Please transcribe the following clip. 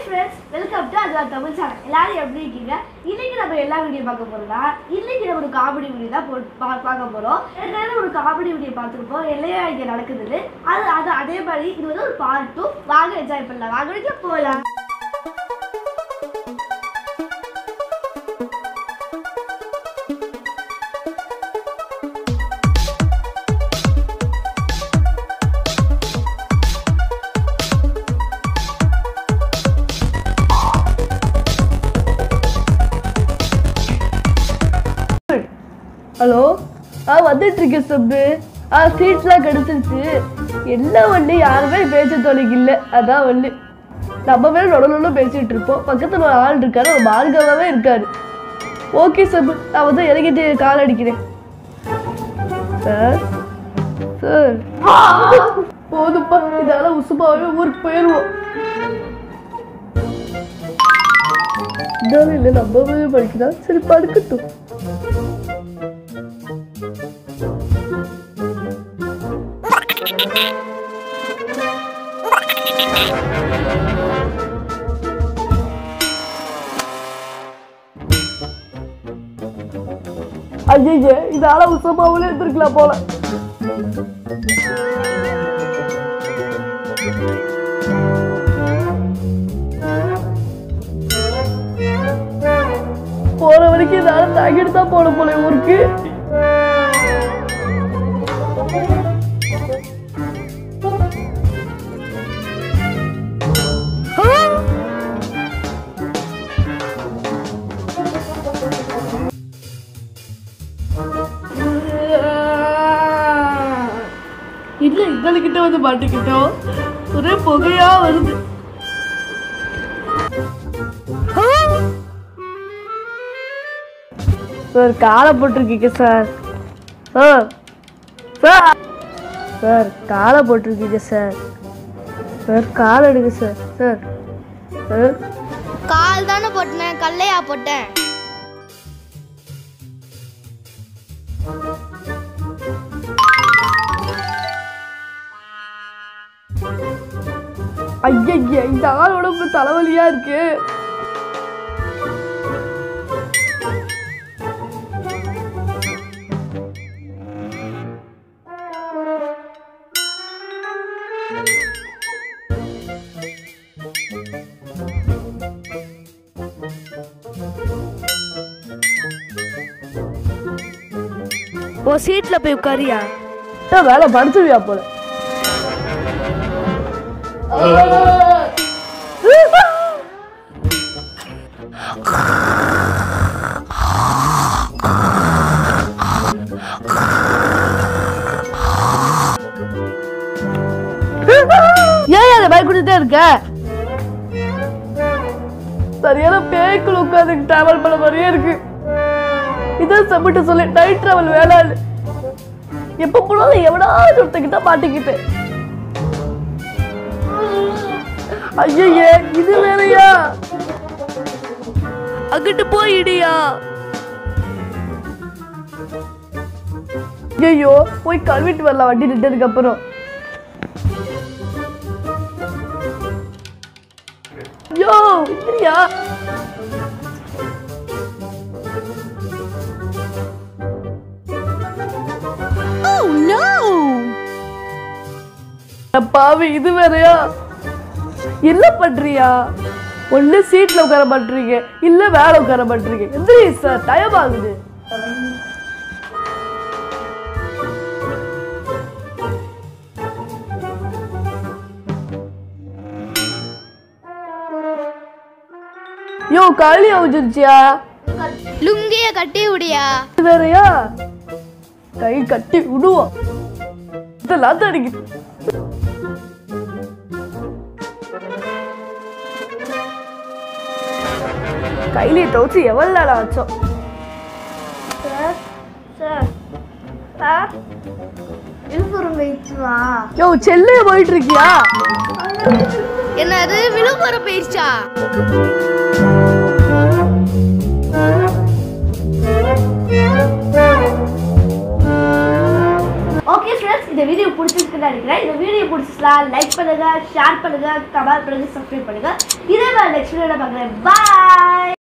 friends welcome to அதுவா Tamil channel எல்லாரும் எப்படி இருக்கீங்க இன்னைக்கு நம்ம எல்லா வீடியோ பார்க்க போறோம்னா இன்னைக்கு நம்ம ஒரு காமெடி வீடியோ தான் போட்டு பா- பார்க்க போறோம் ஏற்கனவே ஒரு காமெடி வீடியோ பார்த்துருப்போம் எல்லையா இங்கே நடக்குது அது அது அதே மாதிரி இது வந்து ஒரு பார்ட் டூ வாங்க என்ஜாய் பண்ணலாம் வாங்க வீட்டுல போகலாம் ஹலோ ஆ வந்துட்டு இருக்கேன் சப்பு ஆ சீட்ஸ்லாம் கிடச்சிருச்சு எல்லாம் ஒன்று யாருமே பேச்ச தொலைக்கு இல்லை அதான் ஒன்று நம்ம மேலே நொடனொன்னு பேசிகிட்டு இருப்போம் பக்கத்தில் ஒரு ஆள் இருக்காரு ஒரு மார்க்கமாகவே இருக்காரு ஓகே சப்பு நான் வந்து இறங்கிட்டு கால் அடிக்கிறேன் சார் சார் போதுப்பா இதனால உசுப்பாவே ஊருக்கு போயிடுவோம் இதாலும் இல்லை நம்பவே படிக்கிறா சரி படுக்கட்டும் ஐயே இதால உசமாவிலே இருந்திருக்கலாம் போல போற வரைக்கும் இதால தாக்கிட்டு தான் போன போல ஊருக்கு இல்ல இந்தக்கிட்ட வந்து மாட்டிக்கிட்டோம் ஒரே புகையா வருது சார் காலை போட்டிருக்கீங்க சார் சார் சார் சார் காலை போட்டிருக்கீங்க சார் சார் கால் எடுங்க சார் சார் சார் கால் தானே போட்டேன் கல்லையா போட்டேன் ஐயய்ய இந்த ஆள் உடம்பு தலைவலியா இருக்கு உன் சீட்ல போய் உட்காரியா ஏன் வேலை படுத்துவியா போல ஏன் அதை பயப்படுத்தே இருக்க சரியான பேய்க்குள் உட்காந்து டிராவல் பண்ண மாதிரியே இருக்கு இதான் சம்பிட்டு சொல்லி நைட் டிராவல் வேணான்னு எப்ப போனாலும் எவனாவது ஒருத்தகிட்ட மாட்டிக்கிட்டு ஐயையே இது வேறையா அங்கிட்டு போயிடியா ஐயோ போய் கழுவிட்டு வரலாம் வண்டி நின்றதுக்கு அப்புறம் ஐயோ இல்லையா பாவி இது வேறயா என்ன பண்றியா ஒண்ணு சீட்ல உட்கார மாட்டீங்க இல்ல வேலை உட்கார மாட்டீங்க எந்திரி சார் டைம் ஆகுது யோ களி அவுஞ்சிருச்சியா லுங்கிய கட்டி விடியா இது வேறயா கை கட்டி விடுவோம் இதெல்லாம் தான் அடிக்குது கையிலே துவச்சு எவ்வளவு நேரம் ஆச்சோம் சார் சார் சார் விழுப்புரம் போயிடுச்சுமா யோ செல்லைய போயிட்டு இருக்கியா என்னது விழுப்புரம் போயிடுச்சா ஓகே ஃப்ரெண்ட்ஸ் இந்த வீடியோ பிடிச்சிருக்குன்னு நினைக்கிறேன் இந்த வீடியோ பிடிச்சிச்சுனா லைக் பண்ணுங்க ஷேர் பண்ணுங்க கமெண்ட் பண்ணுங்க சப்ஸ்கிரைப் பண்ணுங்க இதே மாதிரி நெக்ஸ்ட் வீடியோல பார்க்குறேன் பாய்